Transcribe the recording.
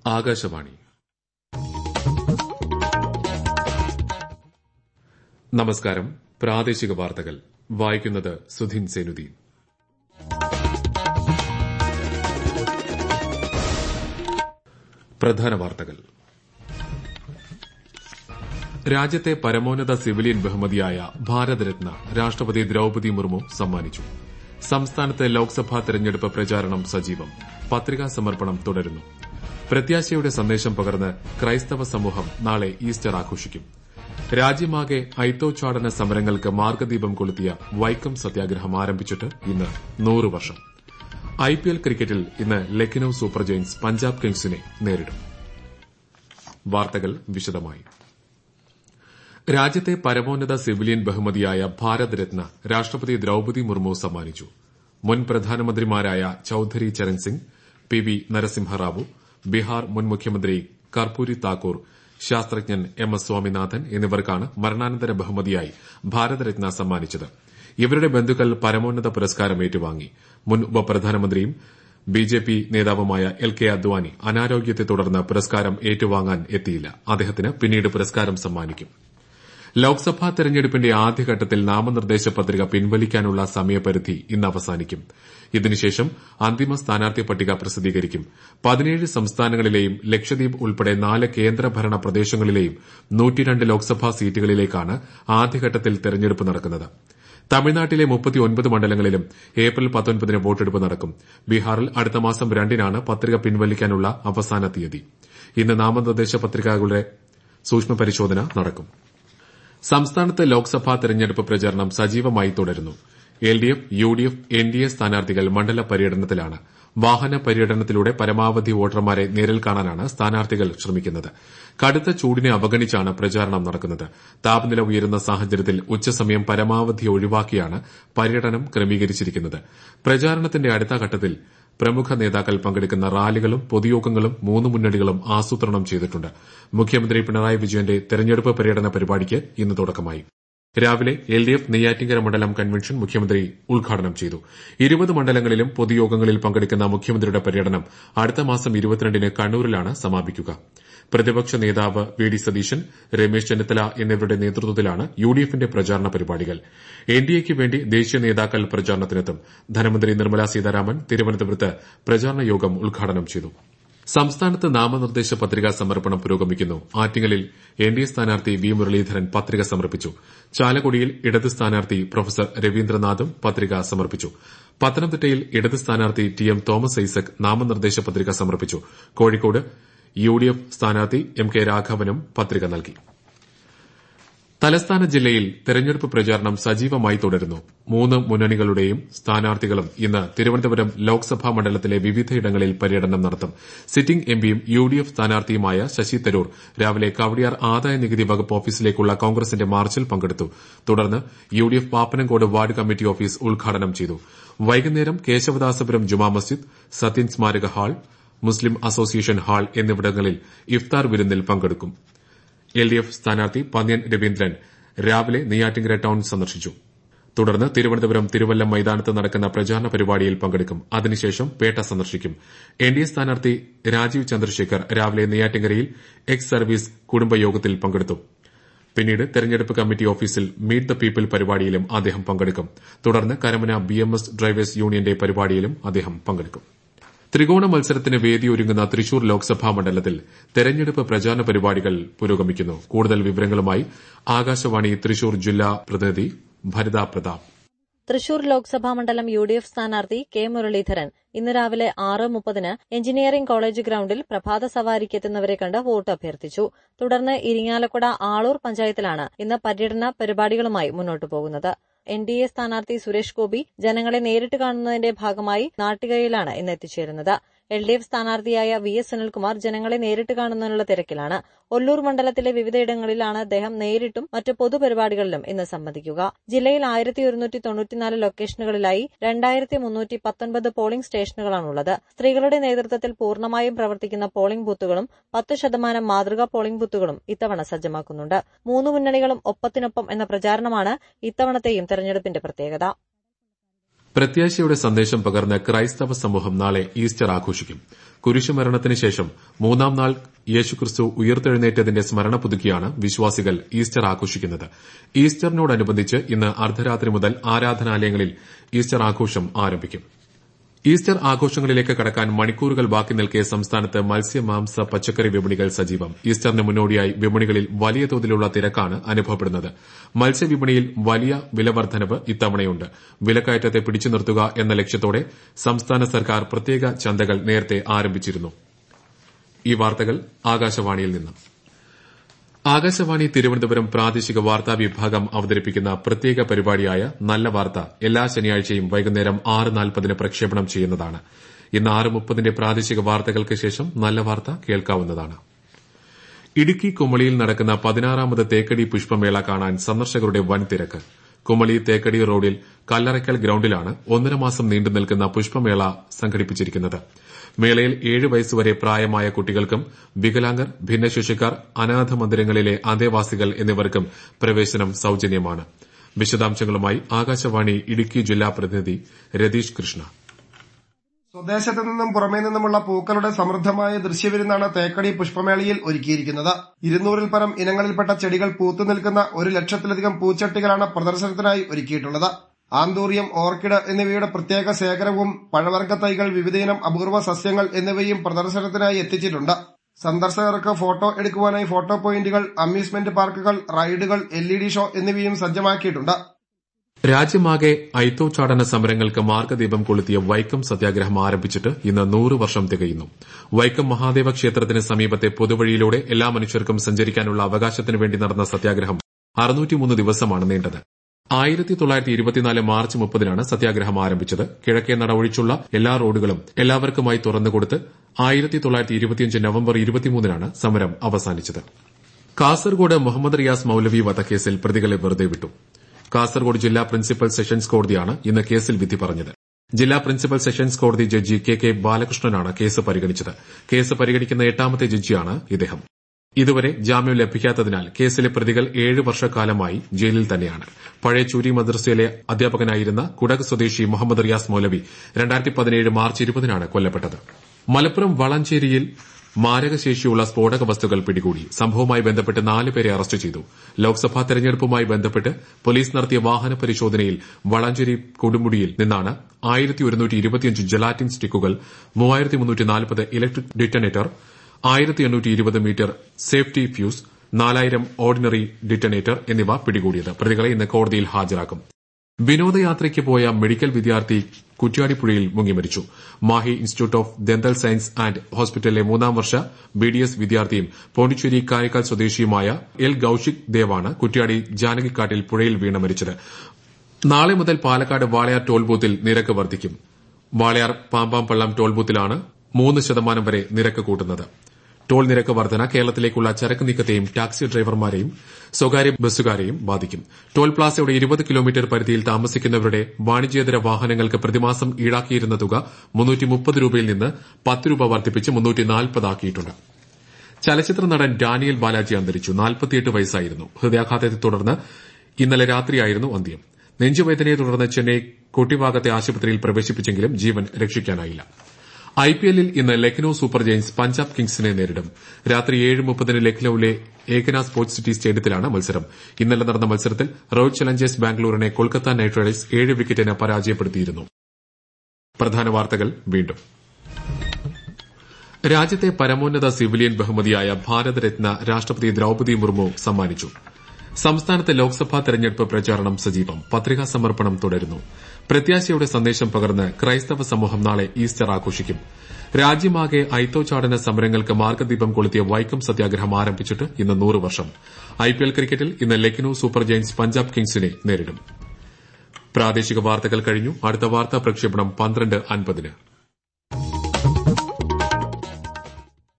ആകാശവാണി നമസ്കാരം പ്രാദേശിക വാർത്തകൾ വായിക്കുന്നത് സുധിൻ സേനുദ്ദീൻ പ്രധാന വാർത്തകൾ രാജ്യത്തെ പരമോന്നത സിവിലിയൻ ബഹുമതിയായ ഭാരതരത്ന രാഷ്ട്രപതി ദ്രൌപതി മുർമു സമ്മാനിച്ചു സംസ്ഥാനത്ത് ലോക്സഭാ തെരഞ്ഞെടുപ്പ് പ്രചാരണം സജീവം പത്രികാ സമർപ്പണം തുടരുന്നു പ്രത്യാശയുടെ സന്ദേശം പകർന്ന് ക്രൈസ്തവ സമൂഹം നാളെ ഈസ്റ്റർ ആഘോഷിക്കും രാജ്യമാകെ ഐത്തോച്ചാടന സമരങ്ങൾക്ക് മാർഗദീപം കൊളുത്തിയ വൈക്കം സത്യാഗ്രഹം ആരംഭിച്ചിട്ട് ഇന്ന് നൂറ് വർഷം ഐപിഎൽ ക്രിക്കറ്റിൽ ഇന്ന് ലക്നൌ സൂപ്പർ ജയന്റ്സ് പഞ്ചാബ് കിങ്സിനെ നേരിടും വാർത്തകൾ വിശദമായി രാജ്യത്തെ പരമോന്നത സിവിലിയൻ ബഹുമതിയായ ഭാരത് രത്ന രാഷ്ട്രപതി ദ്രൌപതി മുർമു സമ്മാനിച്ചു മുൻ പ്രധാനമന്ത്രിമാരായ ചൌധരി ചരൺ സിംഗ് പി വി നരസിംഹറാവു ബീഹാർ മുൻ മുഖ്യമന്ത്രി കർപ്പൂരി താക്കൂർ ശാസ്ത്രജ്ഞൻ എം എസ് സ്വാമിനാഥൻ എന്നിവർക്കാണ് മരണാനന്തര ബഹുമതിയായി ഭാരതരത്ന സമ്മാനിച്ചത് ഇവരുടെ ബന്ധുക്കൾ പരമോന്നത പുരസ്കാരം ഏറ്റുവാങ്ങി മുൻ ഉപപ്രധാനമന്ത്രിയും ബിജെപി നേതാവുമായ എൽ കെ അദ്വാനി അനാരോഗ്യത്തെ തുടർന്ന് പുരസ്കാരം ഏറ്റുവാങ്ങാൻ എത്തിയില്ല അദ്ദേഹത്തിന് പിന്നീട് പുരസ്കാരം സമ്മാനിക്കും ലോക്സഭാ തെരഞ്ഞെടുപ്പിന്റെ ആദ്യഘട്ടത്തിൽ നാമനിർദ്ദേശ പത്രിക പിൻവലിക്കാനുള്ള സമയപരിധി ഇന്ന് അവസാനിക്കും ഇതിനുശേഷം അന്തിമ സ്ഥാനാർത്ഥി പട്ടിക പ്രസിദ്ധീകരിക്കും പതിനേഴ് സംസ്ഥാനങ്ങളിലെയും ലക്ഷദ്വീപ് ഉൾപ്പെടെ നാല് കേന്ദ്രഭരണ പ്രദേശങ്ങളിലെയും നൂറ്റിരണ്ട് ലോക്സഭാ സീറ്റുകളിലേക്കാണ് ആദ്യഘട്ടത്തിൽ തെരഞ്ഞെടുപ്പ് നടക്കുന്നത് തമിഴ്നാട്ടിലെ മുപ്പത്തിയൊൻപത് മണ്ഡലങ്ങളിലും ഏപ്രിൽ പത്തൊൻപതിന് വോട്ടെടുപ്പ് നടക്കും ബീഹാറിൽ അടുത്ത മാസം രണ്ടിനാണ് പത്രിക പിൻവലിക്കാനുള്ള അവസാന തീയതി ഇന്ന് നാമനിർദ്ദേശ പത്രികകളുടെ സൂക്ഷ്മ പരിശോധന നടക്കും സംസ്ഥാനത്ത് ലോക്സഭാ തെരഞ്ഞെടുപ്പ് പ്രചാരണം സജീവമായി തുടരുന്നു L D F U D F N D A സ്ഥാനാർത്ഥികൾ മണ്ഡല പര്യടനത്തിലാണ് വാഹന പര്യടനത്തിലൂടെ പരമാവധി വോട്ടർമാരെ നേരിൽ കാണാനാണ് സ്ഥാനാർത്ഥികൾ ശ്രമിക്കുന്നത് കടുത്ത ചൂടിനെ അവഗണിച്ചാണ് പ്രചാരണം നടക്കുന്നത് താപനില ഉയരുന്ന സാഹചര്യത്തിൽ ഉച്ചസമയം പരമാവധി ഒഴിവാക്കിയാണ് പര്യടനം ക്രമീകരിച്ചിരിക്കുന്നത് പ്രചാരണത്തിന്റെ അടുത്ത ഘട്ടത്തിൽ പ്രമുഖ നേതാക്കൾ പങ്കെടുക്കുന്ന റാലികളും പൊതുയോഗങ്ങളും മൂന്ന് മുന്നണികളും ആസൂത്രണം ചെയ്തിട്ടുണ്ട് മുഖ്യമന്ത്രി പിണറായി വിജയന്റെ തെരഞ്ഞെടുപ്പ് പര്യടന പരിപാടിക്ക് ഇന്ന് തുടക്കമായി രാവിലെ എൽ ഡി എഫ് നെയ്യാറ്റിങ്കര മണ്ഡലം കൺവെൻഷൻ മുഖ്യമന്ത്രി ഉദ്ഘാടനം ചെയ്തു ഇരുപത് മണ്ഡലങ്ങളിലും പൊതുയോഗങ്ങളിൽ പങ്കെടുക്കുന്ന മുഖ്യമന്ത്രിയുടെ പര്യടനം അടുത്ത മാസം ഇരുപത്തിരണ്ടിന് കണ്ണൂരിലാണ് സമാപിക്കുക പ്രതിപക്ഷ നേതാവ് വി ഡി സതീശൻ രമേശ് ചെന്നിത്തല എന്നിവരുടെ നേതൃത്വത്തിലാണ് യു ഡി എഫിന്റെ പ്രചാരണ പരിപാടികൾ എൻ ഡി എക്ക് വേണ്ടി ദേശീയ നേതാക്കൾ പ്രചാരണത്തിനെത്തും ധനമന്ത്രി നിർമ്മല സീതാരാമൻ തിരുവനന്തപുരത്ത് പ്രചാരണ യോഗം ഉദ്ഘാടനം ചെയ്തു സംസ്ഥാനത്ത് നാമനിർദ്ദേശ പത്രികാ സമർപ്പണം പുരോഗമിക്കുന്നു ആറ്റിങ്ങലിൽ എൻ ഡി എ സ്ഥാനാർത്ഥി വി മുരളീധരൻ പത്രിക സമർപ്പിച്ചു ചാലക്കുടിയിൽ ഇടത് സ്ഥാനാർത്ഥി പ്രൊഫസർ രവീന്ദ്രനാഥും പത്രിക സമർപ്പിച്ചു പത്തനംതിട്ടയിൽ ഇടത് സ്ഥാനാർത്ഥി ടി എം തോമസ് ഐസക് നാമനിർദ്ദേശ പത്രിക സമർപ്പിച്ചു കോഴിക്കോട് യു ഡി എഫ് സ്ഥാനാർത്ഥി എം കെ രാഘവനും പത്രിക നൽകി തലസ്ഥാന ജില്ലയിൽ തെരഞ്ഞെടുപ്പ് പ്രചാരണം സജീവമായി തുടരുന്നു മൂന്ന് മുന്നണികളുടെയും സ്ഥാനാർത്ഥികളും ഇന്ന് തിരുവനന്തപുരം ലോക്സഭാ മണ്ഡലത്തിലെ വിവിധയിടങ്ങളിൽ പര്യടനം നടത്തും സിറ്റിംഗ് എംപിയും യു ഡി എഫ് സ്ഥാനാർത്ഥിയുമായ ശശി തരൂർ രാവിലെ കവടിയാർ ആദായ നികുതി വകുപ്പ് ഓഫീസിലേക്കുള്ള കോൺഗ്രസിന്റെ മാർച്ചിൽ പങ്കെടുത്തു തുടർന്ന് U D F Pappanamcode ward committee office ഉദ്ഘാടനം ചെയ്തു വൈകുന്നേരം കേശവദാസപുരം ജുമാ മസ്ജിദ് സത്യൻ സ്മാരക ഹാൾ മുസ്ലിം അസോസിയേഷൻ ഹാൾ എന്നിവിടങ്ങളിൽ ഇഫ്താർ വിരുന്നിൽ പങ്കെടുക്കും എൽ ഡി എഫ് സ്ഥാനാർത്ഥി പന്ന്യൻ രവീന്ദ്രൻ രാവിലെ നെയ്യാറ്റിങ്കര ടൌൺ സന്ദർശിച്ചു തുടർന്ന് തിരുവനന്തപുരം തിരുവല്ലം മൈതാനത്ത് നടക്കുന്ന പ്രചാരണ പരിപാടിയിൽ പങ്കെടുക്കും അതിനുശേഷം പേട്ട സന്ദർശിക്കും എൻ ഡി എ സ്ഥാനാർത്ഥി രാജീവ് ചന്ദ്രശേഖർ രാവിലെ നെയ്യാറ്റിങ്കരയിൽ എക്സ് സർവീസ് കുടുംബയോഗത്തിൽ പങ്കെടുത്തു പിന്നീട് തെരഞ്ഞെടുപ്പ് കമ്മിറ്റി ഓഫീസിൽ മീറ്റ് ദ പീപ്പിൾ പരിപാടിയിലും അദ്ദേഹം പങ്കെടുക്കും തുടർന്ന് Karamana B M S drivers യൂണിയന്റെ പരിപാടിയിലും അദ്ദേഹം പങ്കെടുക്കും ത്രികോണ മത്സരത്തിന് വേദിയൊരുങ്ങുന്ന തൃശൂർ ലോക്സഭാ മണ്ഡലത്തിൽ തെരഞ്ഞെടുപ്പ് പ്രചാരണ പരിപാടികൾ പുരോഗമിക്കുന്നു കൂടുതൽ വിവരങ്ങളുമായി ആകാശവാണി തൃശൂർ ജില്ലാ പ്രതിനിധി ഭരിത പ്രതാപ് തൃശൂർ ലോക്സഭാ മണ്ഡലം യു ഡി എഫ് സ്ഥാനാർത്ഥി കെ മുരളീധരൻ ഇന്ന് രാവിലെ ആറ് മുപ്പതിന് എഞ്ചിനീയറിംഗ് കോളേജ് ഗ്രൌണ്ടിൽ പ്രഭാത സവാരിക്കെത്തുന്നവരെ കണ്ട് വോട്ട് അഭ്യർത്ഥിച്ചു തുടർന്ന് ഇരിങ്ങാലക്കുട ആളൂർ പഞ്ചായത്തിലാണ് ഇന്ന് പര്യടന പരിപാടികളുമായി മുന്നോട്ടു പോകുന്നത് എൻ ഡി എ സ്ഥാനാർത്ഥി സുരേഷ് ഗോപി ജനങ്ങളെ നേരിട്ട് കാണുന്നതിന്റെ ഭാഗമായി നാട്ടികയിലാണ് ഇന്ന് എത്തിച്ചേരുന്നത് എൽ ഡി എഫ് സ്ഥാനാർത്ഥിയായ വി എസ് സുനിൽകുമാർ ജനങ്ങളെ നേരിട്ട് കാണുന്നതിനുള്ള തിരക്കിലാണ് ഒല്ലൂർ മണ്ഡലത്തിലെ വിവിധയിടങ്ങളിലാണ് അദ്ദേഹം നേരിട്ടും മറ്റ് പൊതുപരിപാടികളിലും ഇന്ന് സംബന്ധിക്കുക ജില്ലയിൽ ആയിരത്തി ഒരുന്നൂറ്റി തൊണ്ണൂറ്റിനാല് ലൊക്കേഷനുകളിലായി രണ്ടായിരത്തി മുന്നൂറ്റി പത്തൊൻപത് പോളിംഗ് സ്റ്റേഷനുകളാണുള്ളത് സ്ത്രീകളുടെ നേതൃത്വത്തിൽ പൂർണ്ണമായും പ്രവർത്തിക്കുന്ന പോളിംഗ് ബൂത്തുകളും പത്ത് ശതമാനം മാതൃകാ പോളിംഗ് ബൂത്തുകളും ഇത്തവണ സജ്ജമാക്കുന്നുണ്ട് മൂന്ന് മുന്നണികളും ഒപ്പത്തിനൊപ്പം എന്ന പ്രചാരണമാണ് ഇത്തവണത്തെയും തെരഞ്ഞെടുപ്പിന്റെ പ്രത്യേകത പ്രത്യാശയുടെ സന്ദേശം പകർന്ന് ക്രൈസ്തവ സമൂഹം നാളെ ഈസ്റ്റർ ആഘോഷിക്കും കുരിശുമരണത്തിന് ശേഷം മൂന്നാം നാൾ യേശുക്രിസ്തു ഉയർത്തെഴുന്നേറ്റതിന്റെ സ്മരണ പുതുക്കിയാണ് വിശ്വാസികൾ ഈസ്റ്റർ ആഘോഷിക്കുന്നത് ഈസ്റ്ററിനോടനുബന്ധിച്ച് ഇന്ന് അർദ്ധരാത്രി മുതൽ ആരാധനാലയങ്ങളിൽ ഈസ്റ്റർ ആഘോഷം ആരംഭിക്കും ഈസ്റ്റർ ആഘോഷങ്ങളിലേക്ക് കടക്കാൻ മണിക്കൂറുകൾ ബാക്കി നിൽക്കെ സംസ്ഥാനത്ത് മത്സ്യ മാംസ പച്ചക്കറി വിപണികൾ സജീവം ഈസ്റ്ററിന് മുന്നോടിയായി വിപണികളിൽ വലിയ തോതിലുള്ള തിരക്കാണ് അനുഭവപ്പെടുന്നത് മത്സ്യവിപണിയിൽ വലിയ വിലവർദ്ധനവ് ഇത്തവണയുണ്ട് വിലക്കയറ്റത്തെ പിടിച്ചു നിർത്തുക എന്ന ലക്ഷ്യത്തോടെ സംസ്ഥാന സർക്കാർ പ്രത്യേക ചന്തകൾ നേരത്തെ ആരംഭിച്ചിരുന്നു ഈ വാർത്തകൾ ആകാശവാണിയിൽ നിന്ന് ആകാശവാണി തിരുവനന്തപുരം പ്രാദേശിക വാർത്താ വിഭാഗം അവതരിപ്പിക്കുന്ന പ്രത്യേക പരിപാടിയായ നല്ല വാർത്ത എല്ലാ ശനിയാഴ്ചയും വൈകുന്നേരം ആറ് നാൽപ്പതിന് പ്രക്ഷേപണം ചെയ്യുന്നതാണ് ഇന്ന് ആറ് മുപ്പതിന്റെ പ്രാദേശിക വാർത്തകൾക്ക് ശേഷം നല്ല വാർത്ത കേൾക്കാവുന്നതാണ് ഇടുക്കി കുമളിയിൽ നടക്കുന്ന പതിനാറാമത് തേക്കടി പുഷ്പമേള കാണാൻ സന്ദർശകരുടെ വൻ തിരക്ക് കുമളി തേക്കടി റോഡിൽ കല്ലറയ്ക്കൽ ഗ്രൌണ്ടിലാണ് ഒന്നര മാസം നീണ്ടു നിൽക്കുന്ന പുഷ്പമേള സംഘടിപ്പിച്ചിരിക്കുന്നത് മേളയിൽ ഏഴ് വയസ്സുവരെ പ്രായമായ കുട്ടികൾക്കും വികലാംഗർ ഭിന്നശേഷിക്കാർ അനാഥ മന്ദിരങ്ങളിലെ അന്തേവാസികൾ എന്നിവർക്കും പ്രവേശനം സൌജന്യമാണ് വിശദാംശങ്ങളുമായി ആകാശവാണി ഇടുക്കി ജില്ലാ പ്രതിനിധി രതീഷ് കൃഷ്ണ സ്വദേശത്തു നിന്നും പുറമേ നിന്നുമുള്ള പൂക്കളുടെ സമൃദ്ധമായ ദൃശ്യവിരുന്നാണ് തേക്കടി പുഷ്പമേളയിൽ ഒരുക്കിയിരിക്കുന്നത് ഇരുന്നൂറിൽ പരം ഇനങ്ങളിൽപ്പെട്ട ചെടികൾ പൂത്തു നിൽക്കുന്ന ഒരു ലക്ഷത്തിലധികം പൂച്ചട്ടികളാണ് പ്രദർശനത്തിനായി ഒരുക്കിയിട്ടുള്ളത് ആന്തൂറിയം ഓർക്കിഡ് എന്നിവയുടെ പ്രത്യേക ശേഖരവും പഴവർഗ്ഗ തൈകൾ വിവിധയിനം അപൂർവ സസ്യങ്ങൾ എന്നിവയും പ്രദർശനത്തിനായി എത്തിച്ചിട്ടുണ്ട് സന്ദർശകർക്ക് ഫോട്ടോ എടുക്കുവാനായി ഫോട്ടോ പോയിന്റുകൾ അമ്യൂസ്മെന്റ് പാർക്കുകൾ റൈഡുകൾ എൽ ഷോ എന്നിവയും സജ്ജമാക്കിയിട്ടുണ്ട് രാജ്യമാകെ ഐത്തോച്ചാടന സമരങ്ങൾക്ക് മാർഗദീപം കൊളുത്തിയ വൈക്കം സത്യാഗ്രഹം ആരംഭിച്ചിട്ട് ഇന്ന് നൂറ് വർഷം തികയുന്നു വൈക്കം മഹാദേവ ക്ഷേത്രത്തിന് സമീപത്തെ പൊതുവഴിയിലൂടെ എല്ലാ മനുഷ്യർക്കും സഞ്ചരിക്കാനുള്ള അവകാശത്തിനു വേണ്ടി നടന്ന സത്യാഗ്രഹം അറുന്നൂറ്റിമൂന്ന് ദിവസമാണ് നീണ്ടത് ആയിരത്തി തൊള്ളായിരത്തി ഇരുപത്തിനാല് മാർച്ച് മുപ്പതിനാണ് സത്യാഗ്രഹം ആരംഭിച്ചത് കിഴക്കേ നട ഒഴിച്ചുള്ള എല്ലാ റോഡുകളും എല്ലാവർക്കുമായി തുറന്നുകൊടുത്ത് ആയിരത്തി തൊള്ളായിരത്തി ഇരുപത്തിയഞ്ച് നവംബർ ഇരുപത്തിമൂന്നിനാണ് സമരം അവസാനിച്ചത് കാസർഗോഡ് മുഹമ്മദ് റിയാസ് മൌലവി വധക്കേസിൽ പ്രതികളെ വെറുതെ വിട്ടു കാസർഗോഡ് ജില്ലാ പ്രിൻസിപ്പൽ സെഷൻസ് കോടതിയാണ് ഇന്ന് കേസിൽ വിധി പറഞ്ഞത് ജില്ലാ പ്രിൻസിപ്പൽ സെഷൻസ് കോടതി ജഡ്ജി കെ കെ ബാലകൃഷ്ണനാണ് കേസ് പരിഗണിച്ചത് കേസ് പരിഗണിക്കുന്ന എട്ടാമത്തെ ജഡ്ജിയാണ് ഇദ്ദേഹം ഇതുവരെ ജാമ്യം ലഭിക്കാത്തതിനാൽ കേസിലെ പ്രതികൾ ഏഴ് വർഷക്കാലമായി ജയിലിൽ തന്നെയാണ് പഴയ ചൂരി മദ്രസയിലെ അധ്യാപകനായിരുന്ന കുടക് സ്വദേശി മുഹമ്മദ് റിയാസ് മൌലവി മാർച്ച് ഇരുപതിനാണ് കൊല്ലപ്പെട്ടത് മലപ്പുറം വളാഞ്ചേരിയിൽ മാരകശേഷിയുള്ള സ്ഫോടക വസ്തുക്കൾ പിടികൂടി സംഭവവുമായി ബന്ധപ്പെട്ട് നാല് പേരെ അറസ്റ്റ് ചെയ്തു ലോക്സഭാ തെരഞ്ഞെടുപ്പുമായി ബന്ധപ്പെട്ട് പോലീസ് നടത്തിയ വാഹന പരിശോധനയിൽ വളാഞ്ചേരി കൊടുമുടിയിൽ നിന്നാണ് gelatin sticks electric detonator meter safety fuse നാലായിരം ഓർഡിനറി ഡിറ്റനേറ്റർ എന്നിവ പിടികൂടിയത് പ്രതികളെ ഇന്ന് കോടതിയിൽ ഹാജരാക്കും വിനോദയാത്രയ്ക്ക് പോയ മെഡിക്കൽ വിദ്യാർത്ഥി കുറ്റ്യാടിപ്പുഴയിൽ മുങ്ങി മരിച്ചു Mahe institute of dental science and ഹോസ്പിറ്റലിലെ മൂന്നാം വർഷ ബിഡിഎസ് വിദ്യാർത്ഥിയും പോണ്ടിച്ചേരി കാരിക്കാൽ സ്വദേശിയുമായ എൽ ഗൌഷിക് ദേവാണ് കുറ്റ്യാടി ജാനകിക്കാട്ടിൽ പുഴയിൽ വീണ് മരിച്ചത് നാളെ മുതൽ പാലക്കാട് വാളയാർ ടോൾ ബൂത്തിൽ നിരക്ക് വർദ്ധിക്കും വാളയാർ പാമ്പാംപള്ളം ടോൾ ബൂത്തിലാണ് മൂന്ന് ശതമാനം വരെ നിരക്ക് കൂട്ടുന്നത് ടോൾ നിരക്ക് വർധന കേരളത്തിലേക്കുള്ള ചരക്ക് നീക്കത്തെയും ടാക്സി ഡ്രൈവർമാരെയും സ്വകാര്യ ബസ്സുകാരെയും ബാധിക്കും ടോൾ പ്ലാസയുടെ ഇരുപത് കിലോമീറ്റർ പരിധിയിൽ താമസിക്കുന്നവരുടെ വാണിജ്യേതര വാഹനങ്ങൾക്ക് പ്രതിമാസം ഈടാക്കിയിരുന്ന തുക രൂപയിൽ നിന്ന് പത്ത് രൂപ വർദ്ധിപ്പിച്ച് ആക്കിയിട്ടുണ്ട് ചലച്ചിത്ര നടൻ ഡാനിയൽ ബാലാജി അന്തരിച്ചു നാൽപ്പത്തിയെട്ട് വയസ്സായിരുന്നു ഹൃദയാഘാതത്തെ തുടർന്ന് ഇന്നലെ രാത്രിയായിരുന്നു അന്ത്യം നെഞ്ചുവേദനയെ തുടർന്ന് ചെന്നൈ കൊട്ടിവാകത്തെ ആശുപത്രിയിൽ പ്രവേശിപ്പിച്ചെങ്കിലും ജീവൻ രക്ഷിക്കാനായില്ല ഐപിഎല്ലിൽ ഇന്ന് ലക്നൌ സൂപ്പർ ജയന്റ്സ് പഞ്ചാബ് കിങ്സിനെ നേരിടും രാത്രി ഏഴ് മുപ്പതിന് ലക്നൌവിലെ ഏകന സ്പോർട്സ് സിറ്റി സ്റ്റേഡിയത്തിലാണ് മത്സരം ഇന്നലെ നടന്ന മത്സരത്തിൽ റോയൽ ചലഞ്ചേഴ്സ് ബാംഗ്ലൂരിനെ കൊൽക്കത്ത നൈറ്റ് റൈഡേഴ്സ് ഏഴ് വിക്കറ്റിന് പരാജയപ്പെടുത്തിയിരുന്നു പ്രധാന വാർത്തകൾ വീണ്ടും രാജ്യത്തെ പരമോന്നത സിവിലിയൻ ബഹുമതിയായ ഭാരതരത്ന രാഷ്ട്രപതി ദ്രൌപതി മുർമു സമ്മാനിച്ചു സംസ്ഥാനത്തെ ലോക്സഭാ തെരഞ്ഞെടുപ്പ് പ്രചാരണം സജീവം പത്രികാ സമർപ്പണം തുടരുന്നു പ്രത്യാശയുടെ സന്ദേശം പകർന്ന് ക്രൈസ്തവ സമൂഹം നാളെ ഈസ്റ്റർ ആഘോഷിക്കും രാജ്യമാകെ ഐത്തോച്ചാടന സമരങ്ങൾക്ക് മാർഗദീപം കൊളുത്തിയ വൈക്കം സത്യാഗ്രഹം ആരംഭിച്ചിട്ട് ഇന്ന് നൂറ് വർഷം ഐപിഎൽ ക്രിക്കറ്റിൽ ഇന്ന് ലക്നൌ സൂപ്പർ ജയന്റ്സ് പഞ്ചാബ് കിങ്സിനെ നേരിടും പ്രാദേശിക വാർത്തകൾ കഴിഞ്ഞു അടുത്ത വാർത്താ പ്രക്ഷേപണം പന്ത്രണ്ട് അൻപതിന്